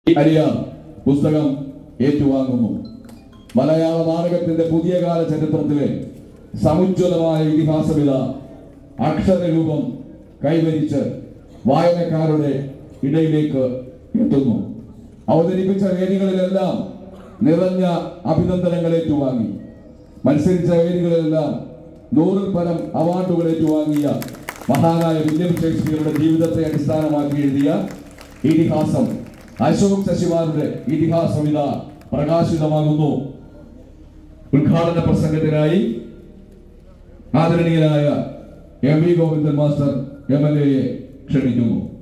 അരിയ പുസ്തകം ഏറ്റുവാങ്ങുന്നു മലയാള നാടകത്തിന്റെ പുതിയ കാല ചരിത്രത്തിലെ സമുജ്വലമായ ഇതിഹാസവിധ അക്ഷരരൂപം കൈവരിച്ച് വായനക്കാരുടെ ഇടയിലേക്ക് എത്തുന്നു അവതരിപ്പിച്ച വേദികളിലെല്ലാം നിറഞ്ഞ അഭിനന്ദനങ്ങൾ ഏറ്റുവാങ്ങി മത്സരിച്ച വേദികളിലെല്ലാം നൂറിൽ പരം അവാർഡുകൾ ഏറ്റുവാങ്ങിയ മഹാനായ വില്യം ഷേക്സ്പിയറുടെ ജീവിതത്തെ അടിസ്ഥാനമാക്കി എഴുതിയ ഇതിഹാസം അശോക് ശശിമാരുടെ ഇതിഹാസം ഇതാ പ്രകാശിതമാകുന്നു ഉദ്ഘാടന പ്രസംഗത്തിനായി ആദരണീയനായ M V Govindan master M L എയെ ക്ഷണിക്കുന്നു